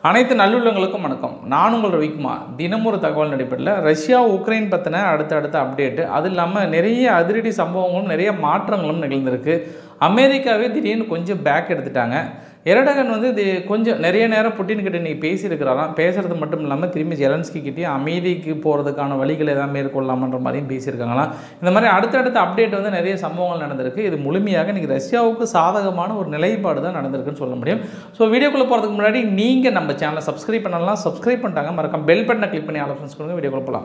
அனைத்து நல்லுள்ளங்களுக்கும் வணக்கம் நான் உங்கள் ரவிக்குமார் தினம் ஒரு தகவல் நடைபெறல ரஷ்யா உக்ரைன் பற்றின அடுத்தடுத்த அப்டேட்டு அது இல்லாமல் நிறைய அதிரடி சம்பவங்களும் நிறைய மாற்றங்களும் நிகழ்ந்திருக்கு அமெரிக்காவே திடீர்னு கொஞ்சம் பேக் எடுத்துட்டாங்க எரடகன் வந்து இது கொஞ்சம் நிறைய நேரம் புட்டின் கிட்ட இன்றைக்கி பேசியிருக்கிறாராம் பேசுறது மட்டும் இல்லாமல் திரும்பி ஜெலன்ஸ்கி கிட்டேயும் அமைதிக்கு போகிறதுக்கான வழிகளை ஏதாவது மேற்கொள்ளலாமன்ற மாதிரியும் பேசியிருக்காங்களாம் இந்த மாதிரி அடுத்தடுத்த அப்டேட் வந்து நிறைய சம்பவங்கள் நடந்திருக்கு இது முழுமையாக இன்றைக்கி ரஷ்யாவுக்கு சாதகமான ஒரு நிலைப்பாடு தான் நடந்திருக்குன்னு சொல்ல முடியும் ஸோ வீடியோக்குள்ளே போகிறதுக்கு முன்னாடி நீங்கள் நம்ம சேனலை சப்ஸ்கிரைப் பண்ணலாம் சப்ஸ்கிரைப் பண்ணிட்டாங்க மறக்காம பெல் பட்டனை கிளிக் பண்ணி ஆலோசனை கொடுங்க வீடியோக்குள்ளே போகலாம்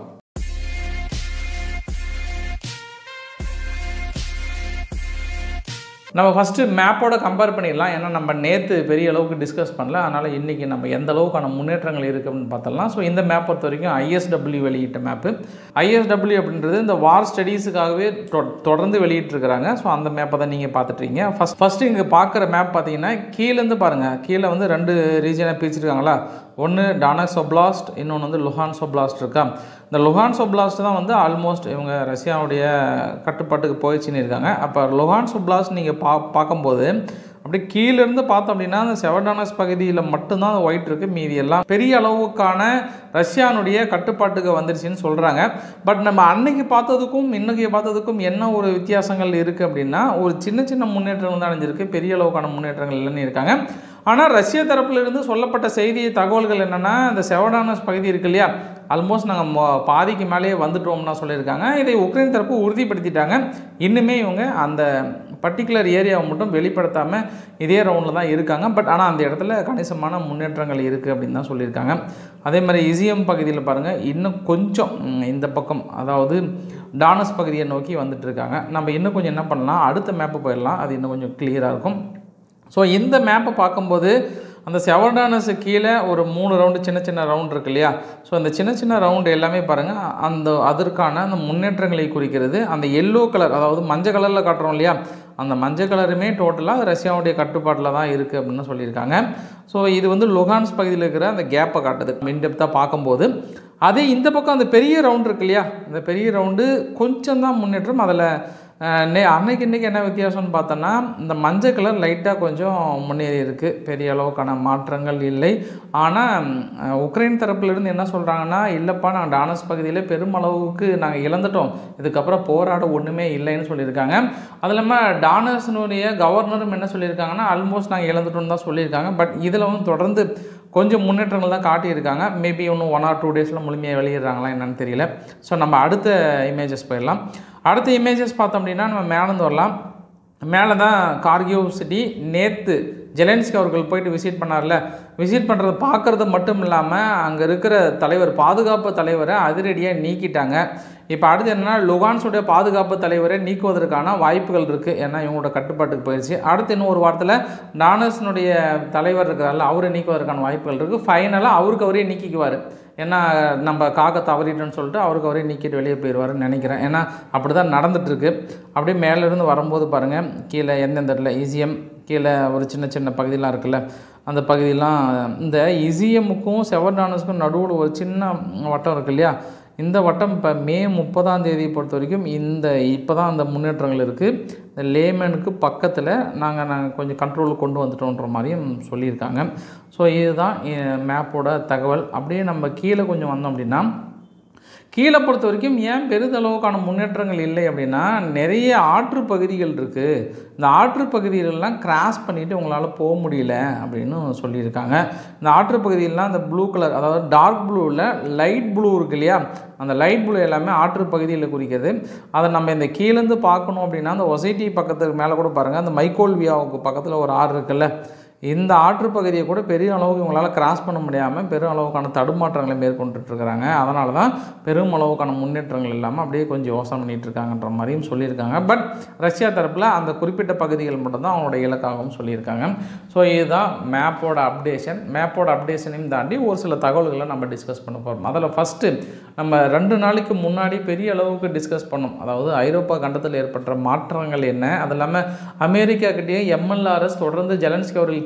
நம்ம ஃபஸ்ட்டு மேப்போட கம்பேர் பண்ணிடலாம் ஏன்னா நம்ம நேற்று பெரிய அளவுக்கு டிஸ்கஸ் பண்ணல அதனால் இன்றைக்கி நம்ம எந்த அளவுக்கான முன்னேற்றங்கள் இருக்குது அப்படின்னு பார்த்தலாம் ஸோ இந்த மேப் பொறுத்த வரைக்கும் ஐஎஸ்டபிள்யூ வெளியிட்ட மேப்பு ஐஎஸ்டபிள்யூ அப்படின்றது இந்த வார் ஸ்டடீஸுக்காகவே தொ- தொடர்ந்து வெளியிட்டிருக்கிறாங்க ஸோ அந்த மேப்பை தான் நீங்கள் பார்த்துட்ருக்கீங்க ஃபஸ்ட் ஃபஸ்ட்டு இங்கே பார்க்குற மேப் பார்த்தீங்கன்னா கீழேருந்து பாருங்கள் கீழே வந்து ரெண்டு ரீஜனை பிரிச்சிருக்காங்களா ஒன்று டானஸ் ஒப்லாஸ்ட் இன்னொன்று வந்து லுஹான் ஒப்லாஸ்ட் இருக்கா இந்த லுஹான் ஒப்லாஸ்ட் தான் வந்து ஆல்மோஸ்ட் இவங்க ரஷ்யாவுடைய கட்டுப்பாட்டுக்கு போயிடுச்சுன்னு இருக்காங்க அப்போ லுஹான் ஒப்லாஸ்ட் நீங்கள் பா பார்க்கும்போது அப்படி கீழேருந்து பார்த்தோம் அப்படின்னா அந்த செவடானஸ் பகுதியில் மட்டும்தான் அந்த ஒயிட் இருக்குது மீதி எல்லாம் பெரிய அளவுக்கான ரஷ்யானுடைய கட்டுப்பாட்டுக்கு வந்துருச்சுன்னு சொல்கிறாங்க பட் நம்ம அன்னைக்கு பார்த்ததுக்கும் இன்னைக்கு பார்த்ததுக்கும் என்ன ஒரு வித்தியாசங்கள் இருக்குது அப்படின்னா ஒரு சின்ன சின்ன முன்னேற்றங்கள் தான் அடைஞ்சிருக்கு பெரிய அளவுக்கான முன்னேற்றங்கள் இல்லைன்னு இருக்காங்க ஆனால் ரஷ்ய தரப்பிலிருந்து சொல்லப்பட்ட செய்தி தகவல்கள் என்னென்னா இந்த செவடானஸ் பகுதி இருக்கு இல்லையா ஆல்மோஸ்ட் நாங்கள் பாதிக்கு மேலேயே வந்துட்டோம்னா சொல்லியிருக்காங்க இதை உக்ரைன் தரப்பு உறுதிப்படுத்திட்டாங்க இன்னுமே இவங்க அந்த பர்டிகுலர் ஏரியாவை மட்டும் வெளிப்படுத்தாமல் இதே ரவுண்டில் தான் இருக்காங்க பட் ஆனால் அந்த இடத்துல கணிசமான முன்னேற்றங்கள் இருக்குது அப்படின்னு தான் சொல்லியிருக்காங்க அதே மாதிரி இசிஎம் பகுதியில் பாருங்கள் இன்னும் கொஞ்சம் ம், இந்த பக்கம் அதாவது டானஸ் பகுதியை நோக்கி வந்துட்டு இருக்காங்க நம்ம இன்னும் கொஞ்சம் என்ன பண்ணலாம் அடுத்த மேப்பு போயிடலாம் அது இன்னும் கொஞ்சம் கிளியராக இருக்கும் ஸோ இந்த மேப்பை பார்க்கும்போது அந்த செவர்டானஸு கீழே ஒரு மூணு ரவுண்டு சின்ன சின்ன ரவுண்ட் இருக்கு இல்லையா ஸோ அந்த சின்ன சின்ன ரவுண்டு எல்லாமே பாருங்கள் அந்த அதற்கான அந்த முன்னேற்றங்களை குறிக்கிறது அந்த எல்லோ கலர் அதாவது மஞ்சள் கலரில் காட்டுறோம் இல்லையா அந்த மஞ்சள் கலருமே டோட்டலாக ரஷ்யாவுடைய கட்டுப்பாட்டில் தான் இருக்குது அப்படின்னு சொல்லியிருக்காங்க ஸோ இது வந்து லுகான்ஸ் பகுதியில் இருக்கிற அந்த கேப்பை காட்டுது இன்டெப்த்தாக பார்க்கும்போது அதே இந்த பக்கம் அந்த பெரிய ரவுண்ட் இருக்கு இல்லையா இந்த பெரிய ரவுண்டு கொஞ்சம் தான் முன்னேற்றம் அதில் அஹ் நே அன்னைக்கு இன்றைக்கி என்ன வித்தியாசம்னு பார்த்தோன்னா இந்த மஞ்சள் கலர் லைட்டாக கொஞ்சம் முன்னேறி இருக்குது பெரிய அளவுக்கான மாற்றங்கள் இல்லை ஆனால் அஹ், உக்ரைன் தரப்புலேருந்து என்ன சொல்கிறாங்கன்னா இல்லைப்பா நாங்கள் டானஸ் பகுதியில் பெருமளவுக்கு நாங்கள் இழந்துட்டோம் இதுக்கப்புறம் போராட ஒன்றுமே இல்லைன்னு சொல்லியிருக்காங்க அது இல்லாமல் டானஸ்னுடைய கவர்னரும் என்ன சொல்லியிருக்காங்கன்னா ஆல்மோஸ்ட் நாங்கள் இழந்துட்டோம்னு தான் சொல்லியிருக்காங்க பட் இதில் வந்து தொடர்ந்து கொஞ்சம் முன்னேற்றங்கள் தான் காட்டியிருக்காங்க மேபி இன்னும் ஒன் ஆர் டூ டேஸில் முழுமையாக வெளியிடுறாங்களா என்னன்னு தெரியல ஸோ நம்ம அடுத்த இமேஜஸ் போயிடலாம் அடுத்த இமேஜஸ் பார்த்தோம் அப்படின்னா நம்ம மேலேருந்து வரலாம் மேலே தான் கார்கிவ் சிட்டி நேற்று ஜெலன்ஸ்கி அவர்கள் போயிட்டு விசிட் பண்ணார்ல விசிட் பண்ணுறது பார்க்குறது மட்டும் இல்லாமல் அங்கே இருக்கிற தலைவர் பாதுகாப்பு தலைவரை அதிரடியாக நீக்கிட்டாங்க இப்போ அடுத்து என்னன்னா லுகான்ஸுடைய பாதுகாப்பு தலைவரை நீக்குவதற்கான வாய்ப்புகள் இருக்குது ஏன்னா இவங்களோட கட்டுப்பாட்டுக்கு போயிடுச்சு அடுத்து இன்னும் ஒரு வாரத்தில் டானஸ்னுடைய தலைவர் இருக்கிறார்ல அவரை நீக்குவதற்கான வாய்ப்புகள் இருக்குது ஃபைனலாக அவருக்கு அவரே நீக்கிக்குவார் ஏன்னா நம்ம காக்க தவறிட்டோன்னு சொல்லிட்டு அவருக்கு அவரே நீக்கிட்டு வெளியே போயிடுவாருன்னு நினைக்கிறேன் ஏன்னா அப்படி தான் நடந்துட்டுருக்கு அப்படியே மேலேருந்து வரும்போது பாருங்கள் கீழே எந்தெந்த இடத்துல ஈசிஎம் கீழே ஒரு சின்ன சின்ன பகுதியெலாம் இருக்குல்ல அந்த பகுதியெலாம் இந்த இசிஎம்முக்கும் செவர்டானஸுக்கும் நடுவில் ஒரு சின்ன வட்டம் இருக்கு இல்லையா இந்த வட்டம் இப்போ மே முப்பதாம் தேதி பொறுத்த வரைக்கும் இந்த இப்போ தான் அந்த முன்னேற்றங்கள் இருக்குது இந்த லேமனுக்கு பக்கத்தில் நாங்கள் நாங்கள் கொஞ்சம் கண்ட்ரோலுக்கு கொண்டு வந்துட்டோன்ற மாதிரியும் சொல்லியிருக்காங்க ஸோ இதுதான் மேப்போட தகவல் அப்படியே நம்ம கீழே கொஞ்சம் வந்தோம் அப்படின்னா கீழே பொறுத்த வரைக்கும் ஏன் பெரிதளவுக்கான முன்னேற்றங்கள் இல்லை அப்படின்னா நிறைய ஆற்று பகுதிகள் இருக்குது இந்த ஆற்று பகுதிகளெல்லாம் கிராஸ் பண்ணிவிட்டு உங்களால் போக முடியல அப்படின்னு சொல்லியிருக்காங்க இந்த ஆற்று பகுதியிலலாம் அந்த ப்ளூ கலர் அதாவது டார்க் ப்ளூவில் லைட் ப்ளூ இருக்கு இல்லையா அந்த லைட் ப்ளூ எல்லாமே ஆற்று பகுதியில் குறிக்கிறது அதை நம்ம இந்த கீழேருந்து பார்க்கணும் அப்படின்னா அந்த ஒசைட்டி பக்கத்துக்கு மேலே கூட பாருங்கள் அந்த மைக்கோல்வியாவுக்கு பக்கத்தில் ஒரு ஆறு இருக்குல்ல இந்த ஆற்று பகுதியை கூட பெரிய அளவுக்கு இவங்களால் கிராஸ் பண்ண முடியாமல் பெரும் அளவுக்கான தடுமாற்றங்களை மேற்கொண்டுட்டு இருக்கிறாங்க அதனால தான் பெரும் அளவுக்கான முன்னேற்றங்கள் இல்லாமல் அப்படியே கொஞ்சம் யோசனை பண்ணிட்டு இருக்காங்கன்ற மாதிரியும் சொல்லியிருக்காங்க பட் ரஷ்யா தரப்பில் அந்த குறிப்பிட்ட பகுதிகள் மட்டும்தான் அவங்களோட இலக்காகவும் சொல்லியிருக்காங்க ஸோ இதுதான் மேப்போட அப்டேஷன் மேப்போட அப்டேஷனையும் தாண்டி ஒரு சில தகவல்களை நம்ம டிஸ்கஸ் பண்ண போகிறோம் அதில் ஃபஸ்ட்டு நம்ம ரெண்டு நாளைக்கு முன்னாடி பெரிய அளவுக்கு டிஸ்கஸ் பண்ணோம் அதாவது ஐரோப்பா கண்டத்தில் ஏற்பட்ட மாற்றங்கள் என்ன அது இல்லாமல் அமெரிக்கா கிட்டேயே எம்எல்ஆர்எஸ் தொடர்ந்து ஜெலன்ஸ்கி அவர்கள்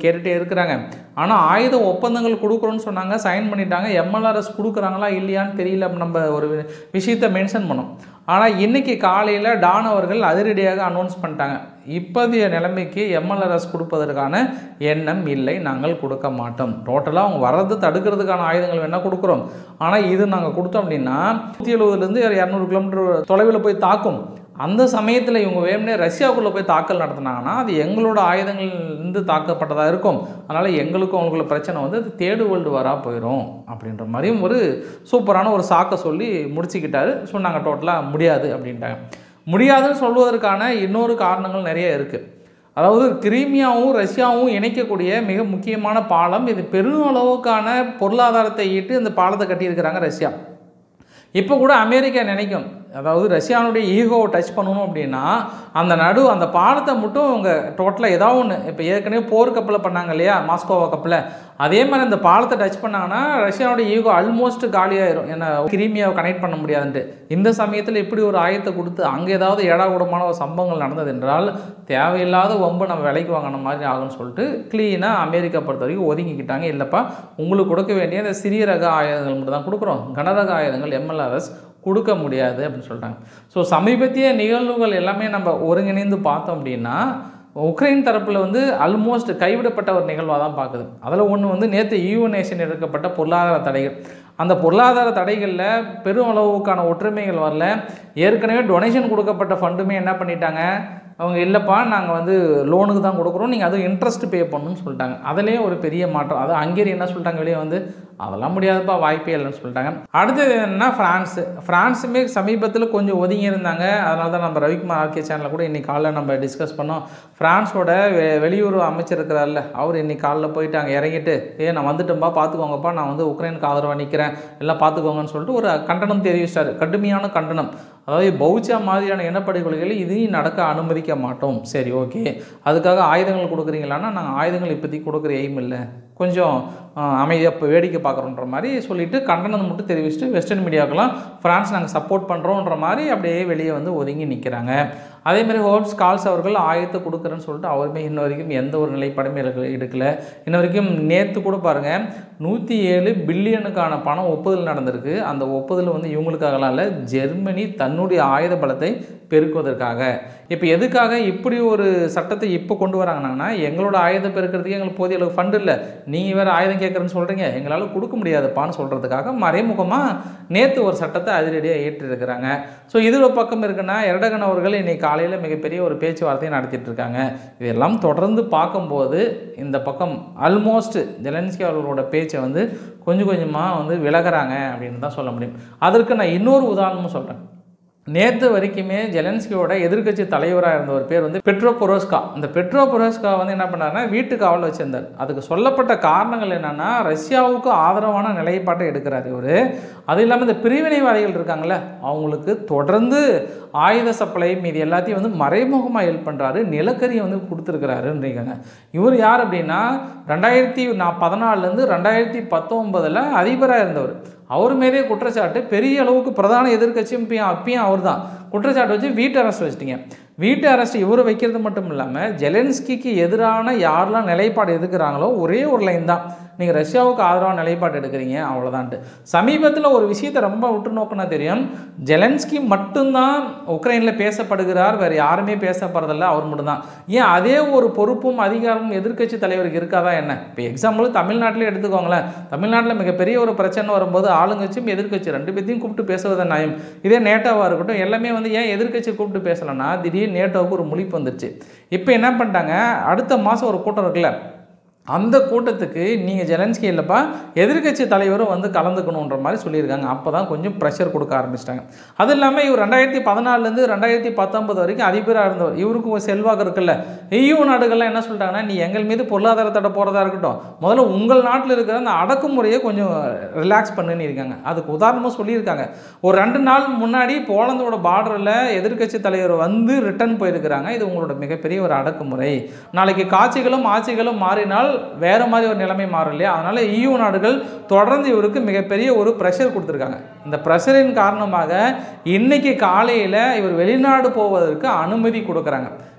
கேட்டுகிட்டே இருக்கிறாங்க ஆனால் ஆயுத ஒப்பந்தங்கள் கொடுக்குறோன்னு சொன்னாங்க சைன் பண்ணிட்டாங்க எம்எல்ஆர்எஸ் கொடுக்குறாங்களா இல்லையான்னு தெரியல நம்ம ஒரு விஷயத்தை மென்ஷன் பண்ணோம் ஆனால் இன்றைக்கி காலையில் டான் அவர்கள் அதிரடியாக அனௌன்ஸ் பண்ணிட்டாங்க இப்போதைய நிலைமைக்கு எம்எல்ஆர்எஸ் கொடுப்பதற்கான எண்ணம் இல்லை நாங்கள் கொடுக்க மாட்டோம் டோட்டலாக அவங்க வர்றது தடுக்கிறதுக்கான ஆயுதங்கள் வேணால் கொடுக்குறோம் ஆனால் இது நாங்கள் கொடுத்தோம் அப்படின்னா நூற்றி எழுபதுலேருந்து இரநூறு கிலோமீட்டர் தொலைவில் போய் தாக்கும் அந்த சமயத்தில் இவங்க வேணும்னே ரஷ்யாவுக்குள்ளே போய் தாக்கல் நடத்தினாங்கன்னா அது எங்களோட ஆயுதங்கள் இருந்து தாக்கப்பட்டதாக இருக்கும் அதனால் எங்களுக்கும் அவங்களுக்குள்ள பிரச்சனை வந்து அது தேர்டு வேர்ல்டு வாராக போயிடும் அப்படின்ற மாதிரியும் ஒரு சூப்பரான ஒரு சாக்கை சொல்லி முடிச்சுக்கிட்டாரு சொன்னாங்க டோட்டலாக முடியாது அப்படின்ட்டாங்க முடியாதுன்னு சொல்வதற்கான இன்னொரு காரணங்கள் நிறைய இருக்குது அதாவது கிரீமியாவும் ரஷ்யாவும் இணைக்கக்கூடிய மிக முக்கியமான பாலம் இது பெரும் அளவுக்கான பொருளாதாரத்தை ஈட்டு இந்த பாலத்தை கட்டியிருக்கிறாங்க ரஷ்யா இப்போ கூட அமெரிக்கா நினைக்கும் அதாவது ரஷ்யானுடைய ஈகோவை டச் பண்ணணும் அப்படின்னா அந்த நடு அந்த பாலத்தை மட்டும் அவங்க டோட்டலாக ஏதாவது ஒன்று இப்போ ஏற்கனவே போர் கப்பலில் பண்ணாங்க இல்லையா மாஸ்கோவா கப்பலில் அதே மாதிரி அந்த பாலத்தை டச் பண்ணாங்கன்னா ரஷ்யானுடைய ஈகோ ஆல்மோஸ்ட் காலியாயிரும் ஏன்னா கிரீமியாவை கனெக்ட் பண்ண முடியாதுன்ட்டு இந்த சமயத்தில் இப்படி ஒரு ஆயத்தை கொடுத்து அங்கே ஏதாவது ஏடாகூடமான ஒரு சம்பவங்கள் நடந்தது என்றால் தேவையில்லாத வம்பு நம்ம விலைக்கு வாங்கின மாதிரி ஆகும்னு சொல்லிட்டு க்ளீனாக அமெரிக்கா பொறுத்த வரைக்கும் ஒதுங்கிக்கிட்டாங்க இல்லைப்பா உங்களுக்கு கொடுக்க வேண்டிய அந்த சிறிய ரக ஆயுதங்கள் மட்டும் தான் கொடுக்குறோம் கனரக ஆயுதங்கள் எம்எல்ஆர்எஸ் கொடுக்க முடியாது அப்படின்னு சொல்லிட்டாங்க ஸோ சமீபத்திய நிகழ்வுகள் எல்லாமே நம்ம ஒருங்கிணைந்து பார்த்தோம் அப்படின்னா உக்ரைன் தரப்பில் வந்து ஆல்மோஸ்ட் கைவிடப்பட்ட ஒரு நிகழ்வாக தான் பார்க்குது அதில் ஒன்று வந்து நேற்று யூ நேஷன் எடுக்கப்பட்ட பொருளாதார தடைகள் அந்த பொருளாதார தடைகளில் பெரும் அளவுக்கான ஒற்றுமைகள் வரல ஏற்கனவே டொனேஷன் கொடுக்கப்பட்ட ஃபண்டுமே என்ன பண்ணிட்டாங்க அவங்க இல்லைப்பா நாங்கள் வந்து லோனுக்கு தான் கொடுக்குறோம் நீங்கள் அதுவும் இன்ட்ரெஸ்ட் பே பண்ணணும்னு சொல்லிட்டாங்க அதுலேயே ஒரு பெரிய மாற்றம் அது ஹங்கேரி என்ன சொல்லிட்டாங்க வெளியே வந்து அதெல்லாம் முடியாதுப்பா வாய்ப்பே இல்லைன்னு சொல்லிட்டாங்க அடுத்தது என்னன்னா ஃப்ரான்ஸு ஃப்ரான்ஸுமே சமீபத்தில் கொஞ்சம் ஒதுங்கி இருந்தாங்க அதனால தான் நம்ம ரவிக்குமார் ஆர்கே சேனலில் கூட இன்றைக்கி காலைல நம்ம டிஸ்கஸ் பண்ணோம் ஃப்ரான்ஸோட வெ வெளியுறவு அமைச்சர் இருக்கிறார்ல அவர் இன்னைக்கு காலைல போயிட்டு அங்கே இறங்கிட்டு ஏ நான் வந்துட்டேன்பா பார்த்துக்கோங்கப்பா நான் வந்து உக்ரைனுக்கு ஆதரவாக நிற்கிறேன் எல்லாம் பார்த்துக்கோங்கன்னு சொல்லிட்டு ஒரு கண்டனம் தெரிவிச்சிட்டாரு கடுமையான கண்டனம் அதாவது பௌச்சா மாதிரியான இனப்படுகொலைகளை இதையும் நடக்க அனுமதிக்க மாட்டோம் சரி ஓகே அதுக்காக ஆயுதங்கள் கொடுக்குறீங்களான்னா நாங்கள் ஆயுதங்கள் இப்போதைக்கு கொடுக்குற எய்ம் இல்லை கொஞ்சம் அமைதியாக இப்போ வேடிக்கை பார்க்குறோன்ற மாதிரி சொல்லிட்டு கண்டனம் மட்டும் தெரிவிச்சுட்டு வெஸ்டர்ன் மீடியாவுக்கெல்லாம் ஃப்ரான்ஸ் நாங்கள் சப்போர்ட் பண்ணுறோன்ற மாதிரி அப்படியே வெளியே வந்து ஒதுங்கி நிற்கிறாங்க அதேமாதிரி ஹோல்ஸ் கால்ஸ் அவர்கள் ஆயத்தை கொடுக்குறேன்னு சொல்லிட்டு அவருமே இன்ன வரைக்கும் எந்த ஒரு நிலைப்பாடுமே எடுக்க எடுக்கல இன்ன வரைக்கும் நேற்று கூட பாருங்கள் நூற்றி ஏழு பில்லியனுக்கான பணம் ஒப்புதல் நடந்திருக்கு அந்த ஒப்புதல் வந்து இவங்களுக்காகலாம் இல்லை ஜெர்மனி தன்னுடைய ஆயுத பலத்தை பெருக்குவதற்காக இப்போ எதுக்காக இப்படி ஒரு சட்டத்தை இப்போ கொண்டு வராங்கன்னா எங்களோட ஆயுதம் பெருக்கிறதுக்கு எங்களுக்கு போதிய அளவு ஃபண்ட் இல்லை நீங்கள் வேறு ஆயுதம் கேட்குறேன்னு சொல்கிறீங்க எங்களால் கொடுக்க முடியாதுப்பான்னு சொல்கிறதுக்காக மறைமுகமாக நேற்று ஒரு சட்டத்தை அதிரடியாக ஏற்றிருக்கிறாங்க ஸோ இது ஒரு பக்கம் இருக்குன்னா எரடகன் அவர்கள் இன்னைக்கு காலையில் மிகப்பெரிய ஒரு பேச்சுவார்த்தையை நடத்திட்டு இருக்காங்க இதெல்லாம் தொடர்ந்து பார்க்கும்போது இந்த பக்கம் ஆல்மோஸ்ட் ஜெலன்ஸ்கி அவர்களோட பேச்சை வந்து கொஞ்சம் கொஞ்சமாக வந்து விலகிறாங்க அப்படின்னு தான் சொல்ல முடியும் அதற்கு நான் இன்னொரு உதாரணமும் சொல்கிறேன் நேற்று வரைக்குமே ஜெலன்ஸ்கியோட எதிர்க்கட்சி தலைவராக இருந்த ஒரு பேர் வந்து பெட்ரோ பொரோஸ்கா இந்த பெட்ரோ பொரோஸ்கா வந்து என்ன பண்ணாருன்னா வீட்டு காவல் வச்சிருந்தார் அதுக்கு சொல்லப்பட்ட காரணங்கள் என்னென்னா ரஷ்யாவுக்கு ஆதரவான நிலைப்பாட்டை எடுக்கிறார் இவர் அது இல்லாமல் இந்த பிரிவினைவாதிகள் இருக்காங்கல்ல அவங்களுக்கு தொடர்ந்து ஆயுத சப்ளை மீது எல்லாத்தையும் வந்து மறைமுகமாக ஹெல்ப் பண்ணுறாரு நிலக்கரியை வந்து கொடுத்துருக்கிறாருன்றீங்க இவர் யார் அப்படின்னா ரெண்டாயிரத்தி நான் பதினாலுலேருந்து ரெண்டாயிரத்தி பத்தொம்பதில் அதிபராக இருந்தவர் அவர் மீதே குற்றச்சாட்டு பெரிய அளவுக்கு பிரதான எதிர்க்கட்சியும் இப்பயும் அப்பயும் அவர் தான் குற்றச்சாட்டு வச்சு வீட்டு அரெஸ்ட் வச்சிட்டிங்க வீட்டு அரெஸ்ட் இவர் வைக்கிறது மட்டும் இல்லாமல் ஜெலன்ஸ்கிக்கு எதிரான யாரெல்லாம் நிலைப்பாடு எதுக்குறாங்களோ ஒரே ஒரு லைன் தான் நீங்கள் ரஷ்யாவுக்கு ஆதரவாக நிலைப்பாடு எடுக்கிறீங்க அவ்வளோதான்ட்டு சமீபத்தில் ஒரு விஷயத்தை ரொம்ப உற்று நோக்கினா தெரியும் ஜெலன்ஸ்கி மட்டும்தான் உக்ரைனில் பேசப்படுகிறார் வேறு யாருமே பேசப்படுறதில்ல அவர் மட்டும்தான் ஏன் அதே ஒரு பொறுப்பும் அதிகாரமும் எதிர்க்கட்சி தலைவருக்கு இருக்காதா என்ன இப்போ எக்ஸாம்பிள் தமிழ்நாட்டிலே எடுத்துக்கோங்களேன் தமிழ்நாட்டில் மிகப்பெரிய ஒரு பிரச்சனை வரும்போது ஆளுங்கட்சியும் எதிர்க்கட்சி ரெண்டு பேர்த்தையும் கூப்பிட்டு பேசுவதன் நியாயம் இதே நேட்டோவாக இருக்கட்டும் எல்லாமே வந்து ஏன் எதிர்க்கட்சி கூப்பிட்டு பேசலைன்னா திடீர்னு நேட்டோவுக்கு ஒரு முழிப்பு வந்துருச்சு இப்போ என்ன பண்ணிட்டாங்க அடுத்த மாதம் ஒரு கூட்டம் இருக்குல்ல அந்த கூட்டத்துக்கு நீங்கள் ஜெலன்ஸ்கி இல்லைப்பா எதிர்க்கட்சி தலைவரும் வந்து கலந்துக்கணுன்ற மாதிரி சொல்லியிருக்காங்க அப்போ தான் கொஞ்சம் ப்ரெஷர் கொடுக்க ஆரம்பிச்சிட்டாங்க அது இல்லாமல் இவர் ரெண்டாயிரத்தி பதினாலுலேருந்து ரெண்டாயிரத்தி பத்தொன்பது வரைக்கும் அதிபராக இருந்தவர் இவருக்கு ஒரு செல்வாக்கு இருக்குல்ல EU நாடுகள்லாம் என்ன சொல்லிட்டாங்கன்னா நீ எங்கள் மீது பொருளாதார தடை போகிறதா இருக்கட்டும் முதல்ல உங்கள் நாட்டில் இருக்கிற அந்த அடக்குமுறையை கொஞ்சம் ரிலாக்ஸ் பண்ணுன்னு இருக்காங்க அதுக்கு உதாரணமாக சொல்லியிருக்காங்க ஒரு ரெண்டு நாள் முன்னாடி போலந்தோட பார்டரில் எதிர்க்கட்சி தலைவர் வந்து ரிட்டர்ன் போயிருக்கிறாங்க இது உங்களோட மிகப்பெரிய ஒரு அடக்குமுறை நாளைக்கு காட்சிகளும் ஆட்சிகளும் மாறினால் வேறு மாதிரி ஒரு நிலைமை மாறும் இல்லையா அதனால் EU நாடுகள் தொடர்ந்து இவருக்கு மிகப்பெரிய ஒரு ப்ரெஷர் கொடுத்துருக்காங்க இந்த ப்ரெஷரின் காரணமாக இன்னைக்கு காலையில் இவர் வெளிநாடு போவதற்கு அனுமதி கொடுக்குறாங்க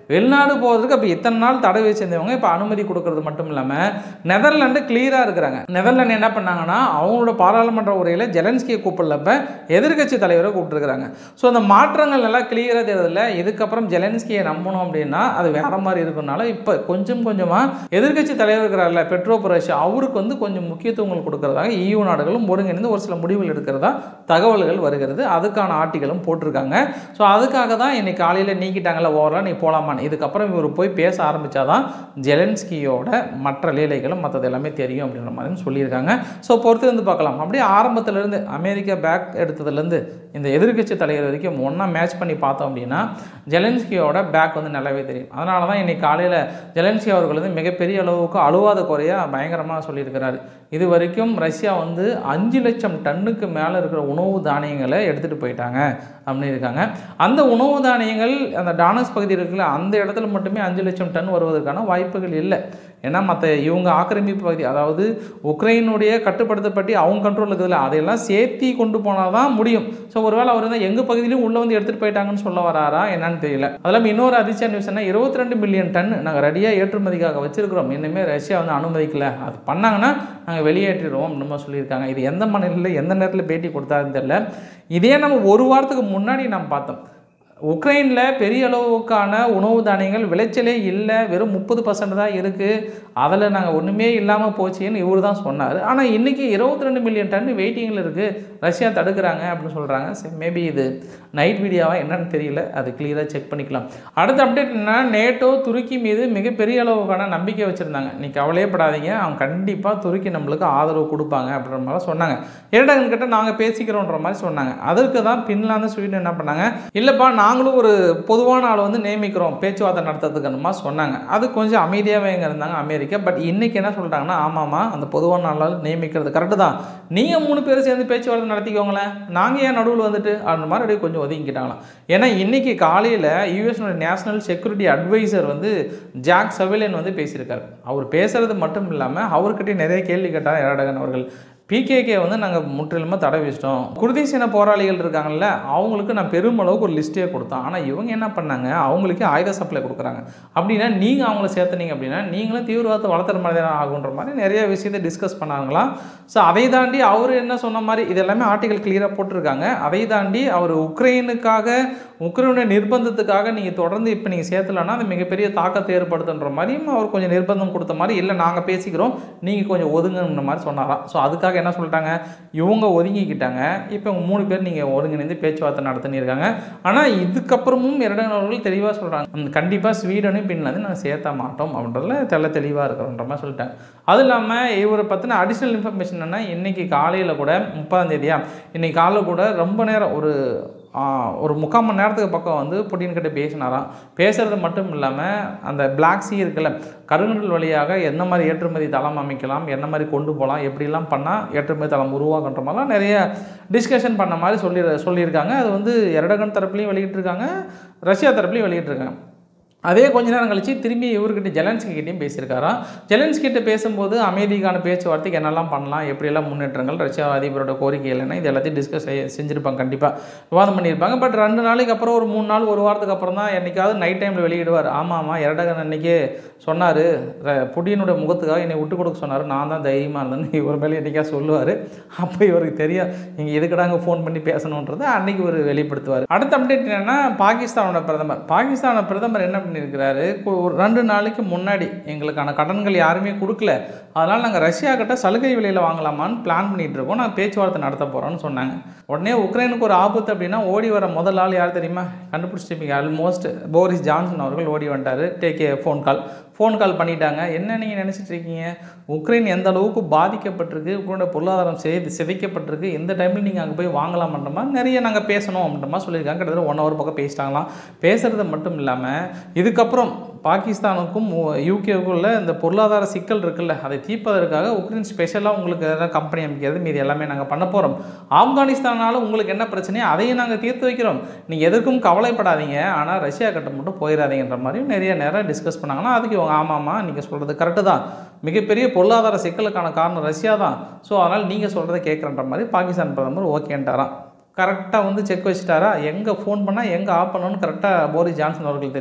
வெளிநாடு போகிறதுக்கு அப்போ இத்தனை நாள் தடை வச்சிருந்தவங்க இப்போ அனுமதி கொடுக்கறது மட்டும் இல்லாமல் நெதர்லாண்டு கிளியராக இருக்கிறாங்க நெதர்லாந்து என்ன பண்ணாங்கன்னா அவங்களோட பாராளுமன்ற உரையில் ஜெலன்ஸ்கியை கூப்பிடலப்ப எதிர்க்கட்சி தலைவரை கூப்பிட்டுருக்காங்க ஸோ அந்த மாற்றங்கள் நல்லா கிளியராக தெரியுதில்ல இதுக்கப்புறம் ஜெலன்ஸ்கியை நம்பணும் அப்படின்னா அது வேற மாதிரி இருக்கனால இப்போ கொஞ்சம் கொஞ்சமாக எதிர்க்கட்சி தலைவர் இருக்கிறார்ல பெட்ரோ புரஷ் அவருக்கு வந்து கொஞ்சம் முக்கியத்துவங்கள் கொடுக்கறதாக EU நாடுகளும் ஒருங்கிணைந்து ஒரு சில முடிவுகள் எடுக்கிறதா தகவல்கள் வருகிறது அதுக்கான ஆர்டிகளும் போட்டிருக்காங்க ஸோ அதுக்காக தான் இன்னைக்கு காலையில் நீக்கிட்டாங்கல்ல ஓவரலாக நீ போகலாமான்னு இதுக்கப்புறம் இவர் போய் பேச ஆரம்பித்தாதான் ஜெலன்ஸ்கியோட மற்ற லீலைகளும் மற்றது எல்லாமே தெரியும் அப்படின்ற மாதிரி சொல்லியிருக்காங்க ஸோ பொறுத்து வந்து பார்க்கலாம் அப்படியே ஆரம்பத்திலேருந்து அமெரிக்கா பேக் எடுத்ததுலேருந்து இந்த எதிர்க்கட்சி தலைவர் வரைக்கும் ஒன்றா மேட்ச் பண்ணி பார்த்தோம் அப்படின்னா ஜெலன்ஸ்கியோட பேக் வந்து நல்லாவே தெரியும் அதனால தான் இன்னைக்கு காலையில் ஜெலன்ஸ்கி அவர்கள் வந்து மிகப்பெரிய அளவுக்கு அழுவாத குறையாக பயங்கரமாக சொல்லியிருக்கிறாரு இது வரைக்கும் ரஷ்யா வந்து அஞ்சு லட்சம் டன்னுக்கு மேலே இருக்கிற உணவு தானியங்களை எடுத்துகிட்டு போயிட்டாங்க அப்படின்னு இருக்காங்க அந்த உணவு தானியங்கள் அந்த டானஸ் பகுதி இருக்குல்ல அந்த இடத்துல மட்டுமே அஞ்சு லட்சம் டன் வருவதற்கான வாய்ப்புகள் இல்லை ஏன்னா மற்ற இவங்க ஆக்கிரமிப்பு பகுதி அதாவது உக்ரைனுடைய கட்டுப்படுத்தப்பட்டு அவங்க கண்ட்ரோல் இருக்குதுல்ல அதையெல்லாம் சேர்த்தி கொண்டு போனால் தான் முடியும் ஸோ ஒருவேளை அவர் வந்து எங்கள் பகுதியிலும் உள்ளே வந்து எடுத்துகிட்டு போயிட்டாங்கன்னு சொல்ல வராரா என்னன்னு தெரியல அதெல்லாம் இன்னொரு அதிர்ச்சியான விஷயம்னா இருபத்தி ரெண்டு மில்லியன் டன் நாங்கள் ரெடியாக ஏற்றுமதிக்காக வச்சிருக்கிறோம் இனிமேல் ரஷ்யா வந்து அனுமதிக்கல அது பண்ணாங்கன்னா நாங்கள் வெளியேற்றிடுவோம் நம்ம சொல்லியிருக்காங்க இது எந்த மாநிலத்தில் எந்த நேரத்தில் பேட்டி கொடுத்தாருன்னு தெரியல இதே நம்ம ஒரு வாரத்துக்கு முன்னாடி நம்ம பார்த்தோம் உக்ரைனில் பெரிய அளவுக்கான உணவு தானியங்கள் விளைச்சலே இல்லை வெறும் முப்பது பர்சன்ட் தான் இருக்குது அதில் நாங்கள் ஒன்றுமே இல்லாமல் போச்சுன்னு இவர் தான் சொன்னார் ஆனால் இன்றைக்கி இருபத்தி ரெண்டு மில்லியன் டன் வெயிட்டிங்கில் இருக்குது ரஷ்யா தடுக்கிறாங்க அப்படின்னு சொல்கிறாங்க சரி மேபி இது நைட் வீடியோவா என்னன்னு தெரியல அது கிளியராக செக் பண்ணிக்கலாம் அடுத்த அப்டேட் என்ன நேட்டோ துருக்கி மீது மிகப்பெரிய அளவுக்கான நம்பிக்கை வச்சுருந்தாங்க நீ கவலையப்படாதீங்க அவங்க கண்டிப்பாக துருக்கி நம்மளுக்கு ஆதரவு கொடுப்பாங்க அப்படின்ற மாதிரி சொன்னாங்க இரண்டகன் கிட்ட நாங்கள் பேசிக்கிறோன்ற மாதிரி சொன்னாங்க அதற்கு தான் பின்லாந்து ஸ்வீடன் என்ன பண்ணாங்க இல்லைப்பா நாங்களும் ஒரு பொதுவான ஆள் வந்து நியமிக்கிறோம் பேச்சுவார்த்தை நடத்துறதுக்குமா சொன்னாங்க அது கொஞ்சம் அமைதியாகவே இங்கே இருந்தாங்க அமெரிக்கா பட் இன்னைக்கு என்ன சொல்லிட்டாங்கன்னா ஆமாம்மா அந்த பொதுவான ஆளால் நியமிக்கிறது கரெக்டு தான் நீங்கள் மூணு பேர் சேர்ந்து பேச்சுவார்த்தை நடத்திக்கோங்களேன் நாங்கள் ஏன் நடுவில் வந்துட்டு அந்த மாதிரி அப்படியே கொஞ்சம் ஒதுங்கிக்கிட்டாங்களாம் ஏன்னா இன்னைக்கு காலையில் யூஎஸ்னுடைய நேஷனல் செக்யூரிட்டி அட்வைசர் வந்து ஜாக் சவிலியன் வந்து பேசியிருக்காரு அவர் பேசுறது மட்டும் இல்லாமல் அவர்கிட்ட நிறைய கேள்வி கேட்டார் எரடகன் அவர்கள் பிகேகே வந்து நாங்கள் முற்றிலுமாக தடை வச்சிட்டோம் குர்தி சேன போராளிகள் இருக்காங்கல்ல அவங்களுக்கு நான் பெருமளவுக்கு ஒரு லிஸ்ட்டே கொடுத்தோம் ஆனால் இவங்க என்ன பண்ணாங்க அவங்களுக்கே ஆயுத சப்ளை கொடுக்குறாங்க அப்படின்னா நீங்கள் அவங்கள சேர்த்துனீங்க அப்படின்னா நீங்களும் தீவிரவாதத்தை வளர்த்துற மாதிரி தான் ஆகுன்ற மாதிரி நிறைய விஷயத்தை டிஸ்கஸ் பண்ணாங்களாம் ஸோ அதை தாண்டி அவர் என்ன சொன்ன மாதிரி இது எல்லாமே ஆர்டிகல் கிளியராக போட்டிருக்காங்க அதை தாண்டி அவர் உக்ரைனுக்காக உக்ரைனுடைய நிர்பந்தத்துக்காக நீங்கள் தொடர்ந்து இப்போ நீங்கள் சேர்த்தலன்னா அது மிகப்பெரிய தாக்கத்தை ஏற்படுத்துன்ற மாதிரியும் அவர் கொஞ்சம் நிர்பந்தம் கொடுத்த மாதிரி இல்லை நாங்கள் பேசிக்கிறோம் நீங்கள் கொஞ்சம் ஒதுங்குன்ற மாதிரி சொன்னாராம் ஸோ அதுக்காக என்ன சொல்லிட்டாங்க இவங்க ஒதுங்கிக்கிட்டாங்க இப்போ இவங்க மூணு பேர் நீங்கள் ஒருங்கிணைந்து பேச்சுவார்த்தை நடத்தினிருக்காங்க ஆனால் இதுக்கப்புறமும் இரடனவர்கள் தெளிவாக சொல்கிறாங்க கண்டிப்பாக ஸ்வீடனும் பின்லாந்து நாங்கள் சேர்த்த மாட்டோம் அப்படின்றதுல தெள்ள தெளிவாக இருக்கிறோன்ற மாதிரி சொல்லிட்டாங்க அது இல்லாமல் இவரை பற்றின அடிஷ்னல் இன்ஃபர்மேஷன் என்னென்னா இன்றைக்கி காலையில் கூட முப்பதாம் தேதியா இன்றைக்கி காலையில் கூட ரொம்ப நேரம் ஒரு ஆ, ஒரு முக்கால் மணி நேரத்துக்கு பக்கம் வந்து புட்டின் கிட்ட பேசினாராம் பேசுறது மட்டும் இல்லாமல் அந்த பிளாக் சீ இருக்குல்ல கருங்கடல் வழியாக என்ன மாதிரி ஏற்றுமதி தளம் அமைக்கலாம் என்ன மாதிரி கொண்டு போகலாம் எப்படிலாம் பண்ணால் ஏற்றுமதி தளம் உருவாக்குன்ற மாதிரிலாம் நிறைய டிஸ்கஷன் பண்ண மாதிரி சொல்லி சொல்லியிருக்காங்க அது வந்து எரடகன் தரப்புலையும் வெளியிட்டிருக்காங்க ரஷ்யா தரப்புலையும் வெளியிட்டிருக்காங்க அதே கொஞ்ச நேரம் கழிச்சு திரும்பி இவர்கிட்ட ஜெலன்ஸ்கி கிட்டேயும் பேசியிருக்காராம் ஜெலன்ஸ்கி கிட்ட பேசும்போது அமைதிக்கான பேச்சுவார்த்தைக்கு என்னெல்லாம் பண்ணலாம் எப்படியெல்லாம் முன்னேற்றங்கள் ரஷ்யா அதிபரோட கோரிக்கைகள் என்ன இது எல்லாத்தையும் டிஸ்கஸ் செஞ்சுருப்பாங்க கண்டிப்பாக விவாதம் பண்ணியிருப்பாங்க பட் ரெண்டு நாளைக்கு அப்புறம் ஒரு மூணு நாள் ஒரு வாரத்துக்கு அப்புறம் தான் என்னைக்காவது நைட் டைமில் வெளியிடுவார் ஆமாம் ஆமாம் இரடகன் அன்னைக்கே சொன்னார் புடியனோட முகத்துக்காக என்னை விட்டு கொடுக்க சொன்னார் நான் தான் தைரியமாக இருந்தேன்னு இவர் மேலே என்னைக்கா சொல்லுவார் அப்போ இவருக்கு தெரியும் நீங்கள் எதுக்கடாங்க ஃபோன் பண்ணி பேசணுன்றதை அன்னைக்கு ஒரு வெளிப்படுத்துவார் அடுத்த அப்டேட் என்னென்னா பாகிஸ்தானோட பிரதமர் பாகிஸ்தானோட பிரதமர் என்ன பண்ணியிருக்கிறாரு கு- ஒரு ரெண்டு நாளைக்கு முன்னாடி எங்களுக்கான கடன்கள் யாருமே கொடுக்கல அதனால் நாங்கள் ரஷ்யா கிட்ட சலுகை விலையில் வாங்கலாமான்னு பிளான் பண்ணிட்டு இருக்கோம் நான் பேச்சுவார்த்தை நடத்த போகிறோன்னு சொன்னாங்க உடனே உக்ரைனுக்கு ஒரு ஆபத்து அப்படின்னா ஓடி வர முதல் ஆள் யார் தெரியுமா கண்டுபிடிச்சிருப்பீங்க ஆல்மோஸ்ட் போரிஸ் ஜான்சன் அவர்கள் ஓடி வந்துட்டார் take a phone call phone call பண்ணிட்டாங்க என்ன நீங்கள் நினச்சிட்டு இருக்கீங்க உக்ரைன் எந்த அளவுக்கு பாதிக்கப்பட்டிருக்கு உக்ரைனோட பொருளாதாரம் சிதை சிதைக்கப்பட்டிருக்கு இந்த டைமில் நீங்கள் அங்கே போய் வாங்கலாம்ன்ற மாதிரி நிறைய நாங்கள் பேசணும் அப்படின்ற மாதிரி சொல்லியிருக்காங்க கிட்டத்தட்ட ஒன் ஹவர் பக்கம் பேசிட்டாங்களாம் பேசுகிறது மட்டும் இல்லாமல் இதுக்கப்புறம் பாகிஸ்தானுக்கும் யூகேவுக்குள்ள இந்த பொருளாதார சிக்கல் இருக்குல்ல அதை தீர்ப்பதற்காக உக்ரைன் ஸ்பெஷலாக உங்களுக்கு எதாவது கம்பெனி அமைக்கிறது மீது எல்லாமே நாங்கள் பண்ண போகிறோம் ஆப்கானிஸ்தானால உங்களுக்கு என்ன பிரச்சனையோ அதையும் நாங்கள் தீர்த்து வைக்கிறோம் நீங்கள் எதற்கும் கவலைப்படாதீங்க ஆனால் ரஷ்யா கிட்ட மட்டும் போயிடாதீங்கன்ற மாதிரி நிறைய நேரம் டிஸ்கஸ் பண்ணாங்கன்னா அதுக்கு இவங்க ஆமாம்மா நீங்கள் சொல்கிறது கரெக்டு தான் மிகப்பெரிய பொருளாதார சிக்கலுக்கான காரணம் ரஷ்யா தான் ஸோ அதனால் நீங்கள் சொல்கிறத கேட்குறன்ற மாதிரி பாகிஸ்தான் பிரதமர் ஓகேன்ட்டாராம் கரெக்டாக வந்து செக் வச்சுட்டாரா எங்கே ஃபோன் பண்ணால் எங்கே ஆஃப் பண்ணணும்னு கரெக்டாக போரிஸ் ஜான்சன் அவர்களுக்கு தெரியும்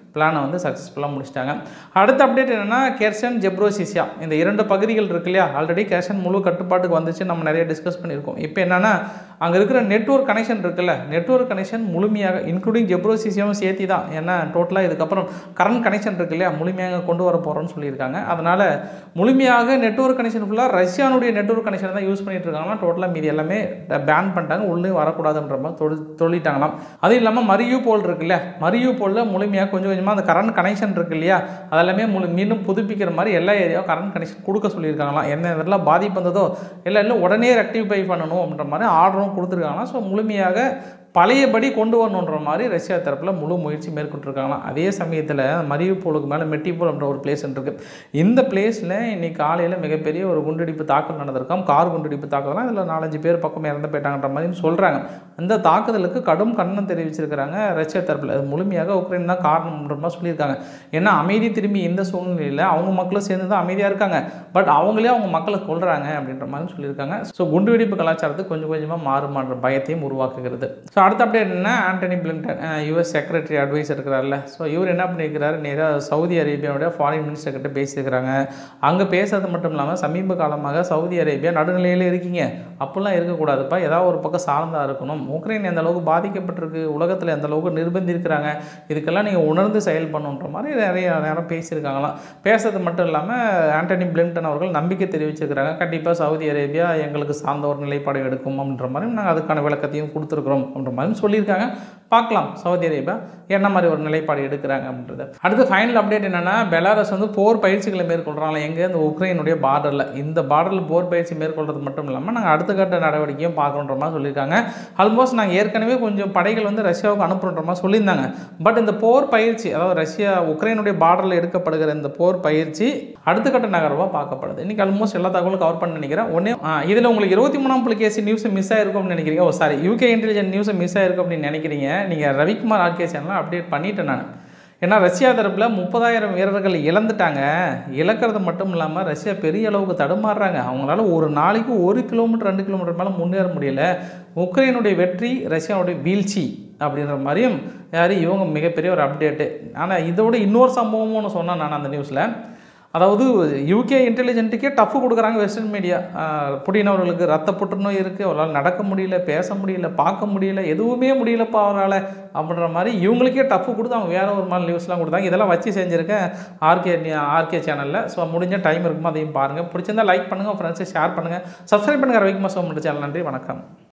பிளானை வந்து சக்ஸஸ்ஃபுல்லாக முடிச்சிட்டாங்க அடுத்த அப்டேட் என்னென்னா கெர்சன் ஜெப்ரோசிசியா இந்த இரண்டு பகுதிகள் இருக்கு இல்லையா ஆல்ரெடி கெர்சன் முழு கட்டுப்பாட்டுக்கு வந்துச்சு நம்ம நிறைய டிஸ்கஸ் பண்ணியிருக்கோம் இப்போ என்னென்னா அங்கே இருக்கிற நெட்வொர்க் கனெக்ஷன் இருக்குல்ல நெட்வொர்க் கனெக்ஷன் முழுமையாக இன்க்ளூடிங் ஜெப்ரோசிசியாவும் சேர்த்தி தான் ஏன்னா டோட்டலாக இதுக்கப்புறம் கரண்ட் கனெக்ஷன் இருக்கு இல்லையா முழுமையாக கொண்டு வர போகிறோம்னு சொல்லியிருக்காங்க அதனால் முழுமையாக நெட்வொர்க் கனெக்ஷன் ஃபுல்லாக ரஷ்யானுடைய நெட்வொர்க் கனெக்ஷன் தான் யூஸ் பண்ணிட்டு இருக்காங்கன்னா டோட்டலாக மீதி எல்லாமே பேன் பண்ணிட்டாங்க உள்ளே வரக்கூடாதுன்ற மாதிரி தொழி சொல்லிட்டாங்களாம் அதுவும் இல்லாமல் மரியு போல் இருக்கு இல்லையா மரியு போலில் முழுமையாக கொஞ்சம் கொஞ்சமாக அந்த கரண்ட் கனெக்ஷன் இருக்கு இல்லையா அதெல்லாமே முழு மீண்டும் புதுப்பிக்கிற மாதிரி எல்லா ஏரியாவும் கரண்ட் கனெக்ஷன் கொடுக்க சொல்லியிருக்காங்களாம் என்ன இதெல்லாம் பாதிப்பு வந்ததோ இல்லை இல்லை உடனே ரெக்டிஃபை பண்ணணும் அப்படின்ற மாதிரி ஆர்டரும் கொடுத்துருக்காங்களாம் ஸோ முழுமையாக பழையபடி கொண்டு வரணுன்ற மாதிரி ரஷ்யா தரப்பில் முழு முயற்சி மேற்கொண்டிருக்காங்களாம் அதே சமயத்தில் மரியுப்போலுக்கு மேலே மெட்டிப்போல் என்ற ஒரு பிளேஸ் இருக்குது இந்த பிளேஸில் இன்னைக்கு காலையில் மிகப்பெரிய ஒரு குண்டுடிப்பு தாக்குதல் நடந்திருக்காம் கார் குண்டுடிப்பு தாக்குதலாம் இதில் நாலஞ்சு பேர் பக்கம் இறந்து போயிட்டாங்கன்ற மாதிரி சொல்கிறாங்க அந்த தாக்குதலுக்கு கடும் கண்டனம் தெரிவிச்சிருக்கிறாங்க ரஷ்யா தரப்பில் அது முழுமையாக உக்ரைன் தான் காரணம்ன்ற மாதிரி சொல்லியிருக்காங்க ஏன்னா அமைதி திரும்பி இந்த சூழ்நிலையில் அவங்க மக்களும் சேர்ந்து தான் அமைதியாக இருக்காங்க பட் அவங்களே அவங்க மக்களை கொள்கிறாங்க அப்படின்ற மாதிரி சொல்லியிருக்காங்க ஸோ குண்டுவெடிப்பு கலாச்சாரத்துக்கு கொஞ்சம் கொஞ்சமாக மாறுமான்ற பயத்தையும் உருவாக்குகிறது ஸோ அடுத்த அப்டேட் என்ன Antony Blinken US secretary advise இருக்கிறார்ல ஸோ இவர் என்ன பண்ணியிருக்கிறாரு நேராக சவுதி அரேபியாவுடைய ஃபாரின் மினிஸ்டர் கிட்ட பேசியிருக்கிறாங்க அங்கே பேசுறது மட்டும் இல்லாமல் சமீப காலமாக சவுதி அரேபியா நடுநிலையில் இருக்கீங்க அப்படிலாம் இருக்கக்கூடாதுப்பா ஏதாவது ஒரு பக்கம் சார்ந்தா இருக்கணும் உக்ரைன் எந்த அளவுக்கு பாதிக்கப்பட்டிருக்கு உலகத்தில் எந்த அளவுக்கு நிர்பந்திருக்கிறாங்க இதுக்கெல்லாம் நீங்கள் உணர்ந்து செயல்படணுன்ற மாதிரி நிறைய நேரம் பேசியிருக்காங்களாம் பேசுறது மட்டும் இல்லாமல் ஆண்டனி பிளிங்டன் அவர்கள் நம்பிக்கை தெரிவிச்சிருக்கிறாங்க கண்டிப்பாக சவுதி அரேபியா எங்களுக்கு சார்ந்த ஒரு நிலைப்பாடு எடுக்கும் அப்படின்ற மாதிரி நாங்கள் அதுக்கான விளக்கத்தையும் கொடுத்துருக்குறோம் அப்படின்ற மாதிரி சொல்லியிருக்காங்க பார்க்கலாம் சவுதி அரேபியா என்ன மாதிரி ஒரு நிலைப்பாடு எடுக்கிறாங்க அப்படின்றது அடுத்து ஃபைனல் அப்டேட் என்னென்னா பெலாரஸ் வந்து போர் பயிற்சிகளை மேற்கொள்கிறாங்களா எங்கே இந்த உக்ரைனுடைய பார்டரில் இந்த பார்டரில் போர் பயிற்சி மேற்கொள்றது மட்டும் இல்லாமல் நாங்கள் அடுத்த கட்ட நடவடிக்கையும் பார்க்குறோன்ற மாதிரி சொல்லியிருக்காங்க ஆல்மோஸ்ட் நாங்கள் ஏற்கனவே கொஞ்சம் படைகள் வந்து ரஷ்யாவுக்கு அனுப்புகிற மாதிரி சொல்லியிருந்தாங்க பட் இந்த போர் பயிற்சி அதாவது ரஷ்யா உக்ரைனுடைய பார்டரில் எடுக்கப்படுகிற இந்த போர் பயிற்சி அடுத்த கட்ட நகர்வாக பார்க்கப்படுது இன்றைக்கி ஆல்மோஸ்ட் எல்லா தகவலும் கவர் பண்ண நினைக்கிறேன் ஒன்றே இதில் உங்களுக்கு இருபத்தி மூணாம் புலிகேசி நியூஸ் மிஸ் ஆயிருக்கும்னு நினைக்கிறீங்க oh sorry UK intelligent news miss ஆயிருக்கும் அப்படின்னு நினைக்கிறீங்க நீங்கள் ரவிக்குமார் ஆர்கே சேனலில் அப்டேட் பண்ணிட்டேன் நான் ஏன்னா ரஷ்யா தரப்பில் முப்பதாயிரம் வீரர்கள் இழந்துட்டாங்க இழக்கிறது மட்டும் இல்லாமல் ரஷ்யா பெரிய அளவுக்கு தடுமாறுறாங்க அவங்களால ஒரு நாளைக்கு ஒரு கிலோமீட்டர் ரெண்டு கிலோமீட்டர் மேலே முன்னேற முடியல உக்ரைனுடைய வெற்றி ரஷ்யாவுடைய வீழ்ச்சி அப்படின்ற மாதிரியும் யார் இவங்க மிகப்பெரிய ஒரு அப்டேட்டு ஆனால் இதோட இன்னொரு சம்பவமும் ஒன்று சொன்னேன் நான் அந்த நியூஸில் அதாவது யூகே இன்டெலிஜென்ட்டுக்கே டஃப் கொடுக்குறாங்க வெஸ்டர்ன் மீடியா புடின் அவர்களுக்கு ரத்த புற்றுநோய் இருக்குது அவரால் நடக்க முடியல பேச முடியல பார்க்க முடியல எதுவுமே முடியலப்பா அவரால் அப்படின்ற மாதிரி இவங்களுக்கே டஃப் கொடுத்து அவங்க வேற ஒரு மாதிரி நியூஸ்லாம் கொடுத்தாங்க இதெல்லாம் வச்சு செஞ்சுருக்கேன் ஆர்கே ஆர்கே சேனலில் ஸோ முடிஞ்ச டைம் இருக்குமோ அதையும் பாருங்கள் பிடிச்சிருந்தா லைக் பண்ணுங்கள் ஃப்ரெண்ட்ஸை ஷேர் பண்ணுங்கள் சப்ஸ்கிரைப் பண்ணுங்கள் ரவிக்குமார் சோமன் சேனல் நன்றி வணக்கம்